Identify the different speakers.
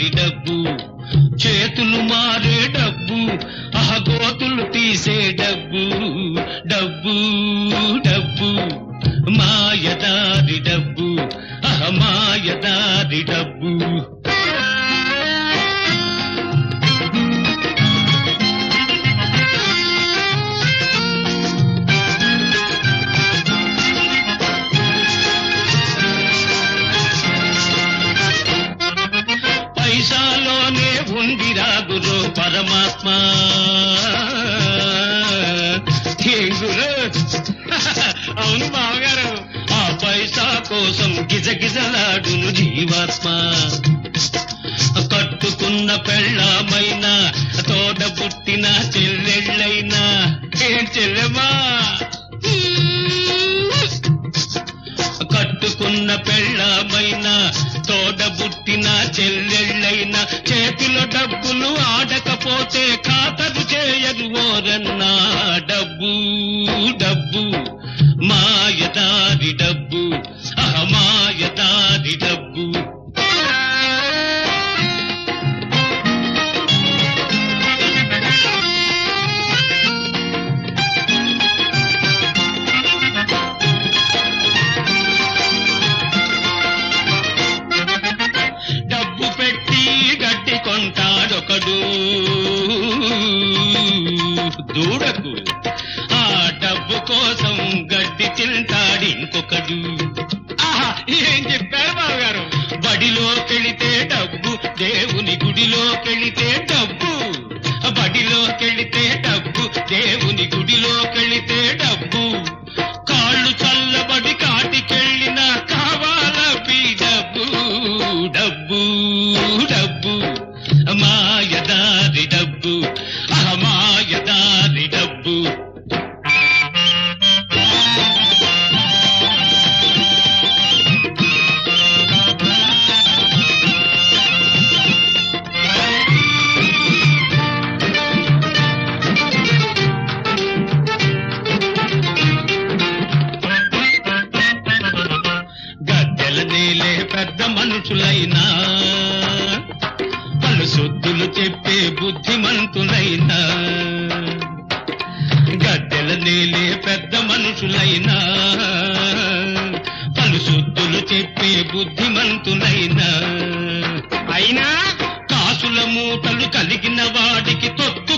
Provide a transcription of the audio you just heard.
Speaker 1: మాయదారి డబ్బు చేతులు మారే డబ్బు అహగోతులు తీసే డబ్బు డబ్బు డబ్బు మాయదారి డబ్బు అహ మాయదారి డబ్బు పైసాలోనే ఉందిరా గురు పరమాత్మ ఏం గురు అవును బావగారు ఆ పైసా కోసం గిజగిజలాడును జీవాత్మ కట్టుకున్న పెళ్ళమైనా తోట పుట్టిన చెల్లెళ్ళైనా ఏం చెల్లెమా కట్టుకున్న పెళ్ళమైన తోడబుట్టిన చెల్లెళ్ళైన చేతిలో డబ్బులు ఆడకపోతే ఖాతరు చేయరు ఓరన్నా డబ్బు డబ్బు మాయదారి డబ్బు అహ మాయదారి డబ్బు డబ్బు పెట్టి గడ్డి కొంటాడొకడు దూడకు ఆ డబ్బు కోసం గడ్డి తింటాడు ఇంకొకడు ఆహా ఏం చెప్పారు బావగారు బడిలోకెళితే డబ్బు దేవుని గుడిలోకెళితే డబ్బు బడిలోకెళితే డబ్బు దేవుని గుడిలోకెళితే డబ్బు కాళ్ళు చల్లబడి కాటికెళ్ళిన కావాల డబ్బు డబ్బు డబ్బు మాయదారి డబ్బు అహమాయదారి డబ్బు గద్దెల నేలే పెద్ద మనుషులైనా పలు శుద్ధులు చెప్పే బుద్ధిమంతులైనా గద్దెల నేలే పెద్ద మనుషులైనా పలు శుద్ధులు చెప్పే బుద్ధిమంతులైనా అయినా కాసుల మూటలు కలిగిన వాడికి తొత్తు